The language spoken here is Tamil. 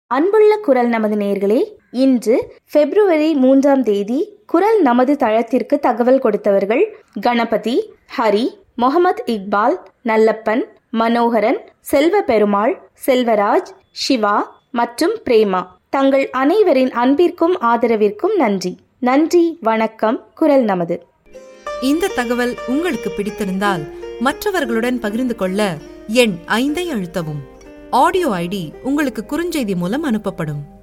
அன்புள்ள குரல் நமது நேர்களே இன்று பிப்ரவரி மூன்றாம் தேதி குரல் நமது தளத்திற்கு தகவல் கொடுத்தவர்கள் கணபதி ஹரி முகமது இக்பால் நல்லப்பன் மனோகரன் செல்வ பெருமாள் செல்வராஜ் சிவா மற்றும் பிரேமா தங்கள் அனைவரின் அன்பிற்கும் ஆதரவிற்கும் நன்றி நன்றி வணக்கம் குரல் நமது இந்த தகவல் உங்களுக்கு பிடித்திருந்தால் மற்றவர்களுடன் பகிர்ந்து கொள்ள எண் ஐந்தை அழுத்தவும் ஆடியோ ஐடி உங்களுக்கு குறுஞ்செய்தி மூலம் அனுப்பப்படும்